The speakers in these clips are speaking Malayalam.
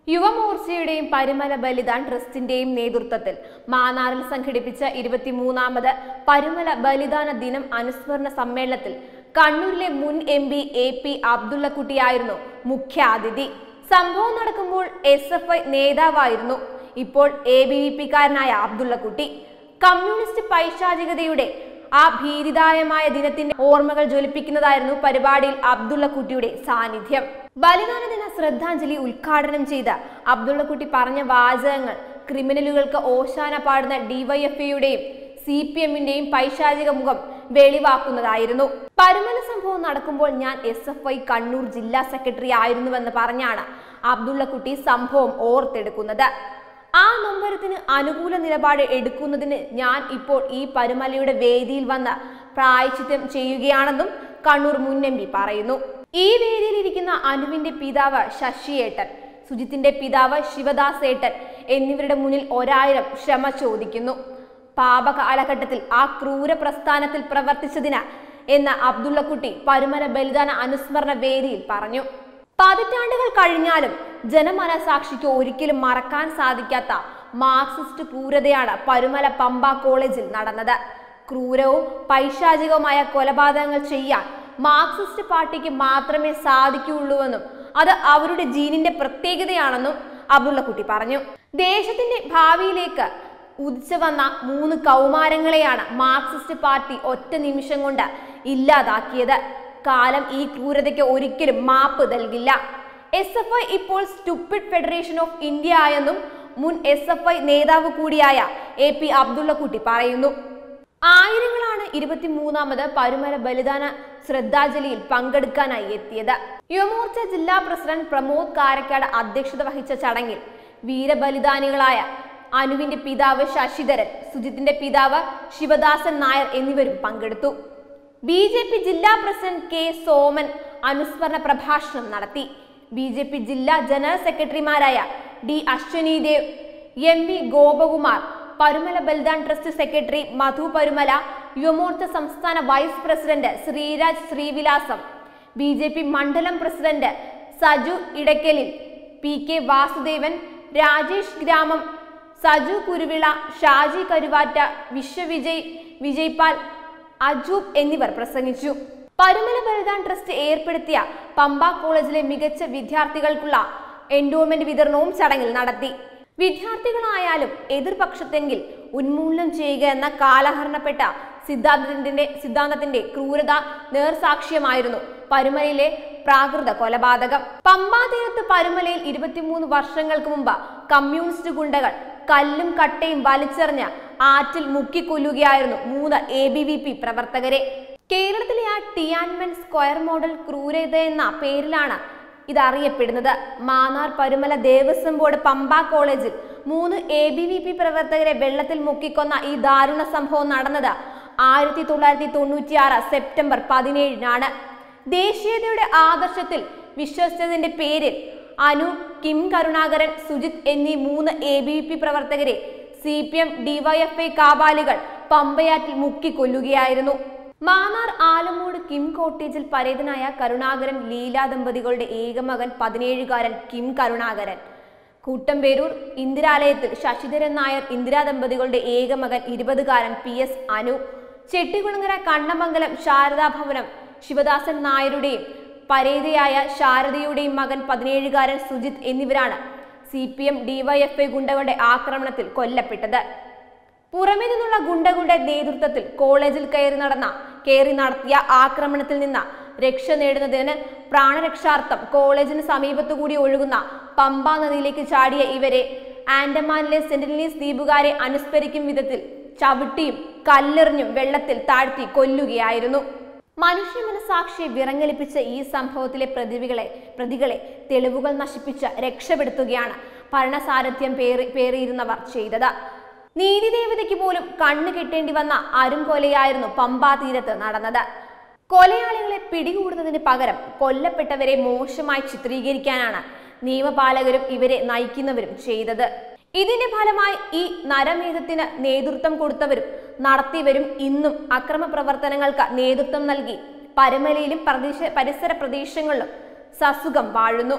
യുവമോർച്ചയുടെയും പരുമല ബലിദാൻ ട്രസ്റ്റിന്റെയും നേതൃത്വത്തിൽ മാന്നാറിൽ സംഘടിപ്പിച്ച ഇരുപത്തിമൂന്നാമത് പരുമല ബലിദാന ദിനം അനുസ്മരണ സമ്മേളനത്തിൽ കണ്ണൂരിലെ മുൻ എം പി എ പി അബ്ദുള്ളക്കുട്ടിയായിരുന്നു മുഖ്യാതിഥി സംഭവം നടക്കുമ്പോൾ എസ് എഫ് ഐ നേതാവായിരുന്നു ഇപ്പോൾ എ ബി വി പിക്കാരനായ അബ്ദുള്ളക്കുട്ടി കമ്മ്യൂണിസ്റ്റ് പൈശാചികതയുടെ ആ ഭീതിദായമായ ദിനത്തിന്റെ ഓർമ്മകൾ ജ്വലിപ്പിക്കുന്നതായിരുന്നു പരിപാടിയിൽ അബ്ദുള്ളക്കുട്ടിയുടെ സാന്നിധ്യം ബലിദാന ദിന ശ്രദ്ധാഞ്ജലി ഉദ്ഘാടനം ചെയ്ത അബ്ദുള്ളക്കുട്ടി പറഞ്ഞ വാചകങ്ങൾ ക്രിമിനലുകൾക്ക് ഓശാന പാടുന്ന ഡിവൈഎഫ്ഐയുടെയും സി പി എമ്മിന്റെയും പൈശാചിക മുഖം വെളിവാക്കുന്നതായിരുന്നു പരുമല സംഭവം നടക്കുമ്പോൾ ഞാൻ എസ് എഫ് ഐ കണ്ണൂർ ജില്ലാ സെക്രട്ടറി ആയിരുന്നുവെന്ന് പറഞ്ഞാണ് അബ്ദുള്ളക്കുട്ടി സംഭവം ഓർത്തെടുക്കുന്നത് ആ നൊമ്പരത്തിന് അനുകൂല നിലപാട് എടുക്കുന്നതിന് ഞാൻ ഇപ്പോൾ ഈ പരുമലയുടെ വേദിയിൽ വന്ന് പ്രായച്ചിത്യം ചെയ്യുകയാണെന്നും കണ്ണൂർ മുൻ എം പി പറയുന്നു ഈ വേദിയിൽ ഇരിക്കുന്ന അനുവിന്റെ പിതാവ് ശശിയേട്ടൻ സുജിത്തിന്റെ പിതാവ് ശിവദാസ് ഏട്ടൻ എന്നിവരുടെ മുന്നിൽ ഒരായിരം ക്ഷമ ചോദിക്കുന്നു പാപകാലഘട്ടത്തിൽ ആ ക്രൂര പ്രസ്ഥാനത്തിൽ പ്രവർത്തിച്ചതിന് എന്ന് അബ്ദുള്ളക്കുട്ടി പരുമല ബലിദാന അനുസ്മരണ വേദിയിൽ പറഞ്ഞു പതിറ്റാണ്ടുകൾ കഴിഞ്ഞാലും ജനമനസാക്ഷിക്ക് ഒരിക്കലും മറക്കാൻ സാധിക്കാത്ത മാർക്സിസ്റ്റ് ക്രൂരതയാണ് പരുമല പമ്പ കോളേജിൽ നടന്നത് ക്രൂരവും പൈശാചികവുമായ കൊലപാതകങ്ങൾ ചെയ്യാൻ മാർക്സിസ്റ്റ് പാർട്ടിക്ക് മാത്രമേ സാധിക്കുകയുള്ളൂവെന്നും അത് അവരുടെ ജീനിന്റെ പ്രത്യേകതയാണെന്നും അബ്ദുള്ളക്കുട്ടി പറഞ്ഞു ദേശത്തിന്റെ ഭാവിയിലേക്ക് ഉദിച്ചു വന്ന മൂന്ന് കൗമാരങ്ങളെയാണ് മാർക്സിസ്റ്റ് പാർട്ടി ഒറ്റ നിമിഷം കൊണ്ട് ഇല്ലാതാക്കിയത് കാലം ഈ ക്രൂരതയ്ക്ക് ഒരിക്കലും മാപ്പ് നൽകില്ല എസ് എഫ് ഐ ഇപ്പോൾ സ്റ്റുപ്പിഡ് ഫെഡറേഷൻ ഓഫ് ഇന്ത്യ ആയെന്നും മുൻ എസ് എഫ് ഐ നേതാവ് കൂടിയായ എ പി അബ്ദുള്ളക്കുട്ടി പറയുന്നു ആയിരങ്ങളാണ് ഇരുപത്തിമൂന്നാമത് പരുമല ബലിദാന ശ്രദ്ധാഞ്ജലിയിൽ പങ്കെടുക്കാനായി എത്തിയത് യുവമോർച്ച ജില്ലാ പ്രസിഡന്റ് പ്രമോദ് കാരക്കാട് അധ്യക്ഷത വഹിച്ച ചടങ്ങിൽ വീരബലിദാനികളായ അനുവിന്റെ പിതാവ് ശശിധരൻ സുജിത്തിന്റെ പിതാവ് ശിവദാസൻ നായർ എന്നിവരും പങ്കെടുത്തു ബി ജെ പി ജില്ലാ പ്രസിഡന്റ് കെ സോമൻ അനുസ്മരണ പ്രഭാഷണം നടത്തി ബി ജെ പി ജില്ലാ ജനറൽ സെക്രട്ടറിമാരായ D Ashwini Dev M V Gopakumar Parumala Balidan trust secretary Madhu Parumala Yuvamorcha സംസ്ഥാന vice president Sreeraj Sreevilasam B J P മണ്ഡലം പ്രസിഡന്റ് സജു ഇടയ്ക്കലിൽ പി കെ വാസുദേവൻ രാജേഷ് ഗ്രാമം സജു കുരുവിള ഷാജി കരുവാറ്റ വിശ്വവിജയ് വിജയ്പാൽ അജൂബ് എന്നിവർ പ്രസംഗിച്ചു പരുമല ബലിദാൻ ട്രസ്റ്റ് ഏർപ്പെടുത്തിയ പമ്പ കോളേജിലെ മികച്ച വിദ്യാർത്ഥികൾക്കുള്ള എൻഡോമെന്റ് വിതരണവും ചടങ്ങിൽ നടത്തി വിദ്യാർത്ഥികളായാലും എതിർപക്ഷത്തെങ്കിൽ ഉന്മൂലനം ചെയ്യുക എന്ന കാലഹരണപ്പെട്ട സിദ്ധാന്തത്തിന്റെ സിദ്ധാന്തത്തിന്റെ ക്രൂരത നേർസാക്ഷ്യമായിരുന്നു പരുമലയിലെ പ്രാകൃത കൊലപാതകം പമ്പാ തീരത്ത് പരുമലയിൽ ഇരുപത്തിമൂന്ന് വർഷങ്ങൾക്ക് മുമ്പ് കമ്മ്യൂണിസ്റ്റ് ഗുണ്ടകൾ കല്ലും കട്ടയും വലിച്ചെറിഞ്ഞ് ആറ്റിൽ മുക്കിക്കൊല്ലുകയായിരുന്നു മൂന്ന് എ ബി വി പി പ്രവർത്തകരെ കേരളത്തിലെ ആ ടിയാൻമെൻ സ്ക്വയർ മോഡൽ ക്രൂരത എന്ന പേരിലാണ് ഇതറിയപ്പെടുന്നത് മാന്നാർ പരുമല ദേവസ്വം ബോർഡ് പമ്പ കോളേജിൽ മൂന്ന് എ ബി വി പി പ്രവർത്തകരെ വെള്ളത്തിൽ മുക്കിക്കൊന്ന ഈ ദാരുണ സംഭവം നടന്നത് ആയിരത്തി തൊള്ളായിരത്തി തൊണ്ണൂറ്റിയാറ് സെപ്റ്റംബർ പതിനേഴിനാണ് ദേശീയതയുടെ ആദർശത്തിൽ വിശ്വസിച്ചതിന്റെ പേരിൽ അനു കിം കരുണാകരൻ സുജിത് എന്നീ മൂന്ന് എ ബി വി പി പ്രവർത്തകരെ സി പി എം ഡിവൈഎഫ്ഐ കാബാലികൾ പമ്പയാറ്റിൽ മുക്കിക്കൊല്ലുകയായിരുന്നു മാന്നാർ ആലമൂട് കിം കോട്ടേജിൽ പരേതനായ കരുണാകരൻ ലീല ദമ്പതികളുടെ ഏകമകൻ പതിനേഴുകാരൻ കിം കരുണാകരൻ കൂട്ടമ്പേരൂർ ഇന്ദിരാലയത്തിൽ ശശിധരൻ നായർ ഇന്ദിരാ ദമ്പതികളുടെ ഏകമകൻ ഇരുപതുകാരൻ പി എസ് അനു ചെട്ടികുളങ്ങര കണ്ണമംഗലം ശാരദാഭവനം ശിവദാസൻ നായരുടെയും പരേതയായ ശാരദയുടെയും മകൻ പതിനേഴുകാരൻ സുജിത് എന്നിവരാണ് സി പി എം ഡിവൈഎഫ്ഐ ഗുണ്ടകളുടെ ആക്രമണത്തിൽ കൊല്ലപ്പെട്ടത് പുറമെ നിന്നുള്ള ഗുണ്ടകളുടെ നേതൃത്വത്തിൽ കോളേജിൽ കയറി നടന്ന കയറി നടത്തിയ ആക്രമണത്തിൽ നിന്ന് രക്ഷ നേടുന്നതിന് പ്രാണരക്ഷാർത്ഥം കോളേജിന് സമീപത്തുകൂടി ഒഴുകുന്ന പമ്പ നദിയിലേക്ക് ചാടിയ ഇവരെ ആൻഡമാനിലെ സെന്റിനീസ് ദ്വീപുകാരെ അനുസ്മരിക്കും വിധത്തിൽ ചവിട്ടിയും കല്ലെറിഞ്ഞും വെള്ളത്തിൽ താഴ്ത്തി കൊല്ലുകയായിരുന്നു മനുഷ്യ മനസാക്ഷിയെ വിറങ്ങലിപ്പിച്ച ഈ സംഭവത്തിലെ പ്രതികളെ പ്രതികളെ തെളിവുകൾ നശിപ്പിച്ച് രക്ഷപ്പെടുത്തുകയാണ് ഭരണസാരഥ്യം പേറി പേറിയിരുന്നവർ ചെയ്തത് നീതിദേവതയ്ക്ക് പോലും കണ്ണു കെട്ടേണ്ടി വന്ന അരുംകൊലയായിരുന്നു പമ്പാ തീരത്ത് നടന്നത് കൊലയാളികളെ പിടികൂടുന്നതിന് പകരം കൊല്ലപ്പെട്ടവരെ മോശമായി ചിത്രീകരിക്കാനാണ് നിയമപാലകരും ഇവരെ നയിക്കുന്നവരും ചെയ്തത് ഇതിന്റെ ഫലമായി ഈ നരമേധത്തിന് നേതൃത്വം കൊടുത്തവരും നടത്തിയവരും ഇന്നും അക്രമ പ്രവർത്തനങ്ങൾക്ക് നേതൃത്വം നൽകി പരമലയിലും പ്രദേശ പരിസര പ്രദേശങ്ങളിലും സസുഖം വാഴുന്നു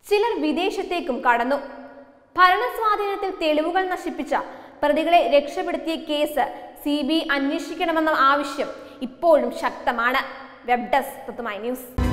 ചിലർ വിദേശത്തേക്കും കടന്നു ഭരണസ്വാധീനത്തിൽ തെളിവുകൾ നശിപ്പിച്ച പ്രതികളെ രക്ഷപ്പെടുത്തിയ കേസ് സി ബി ഐ അന്വേഷിക്കണമെന്ന ആവശ്യം ഇപ്പോഴും ശക്തമാണ് വെബ് ഡെസ്ക് ന്യൂസ്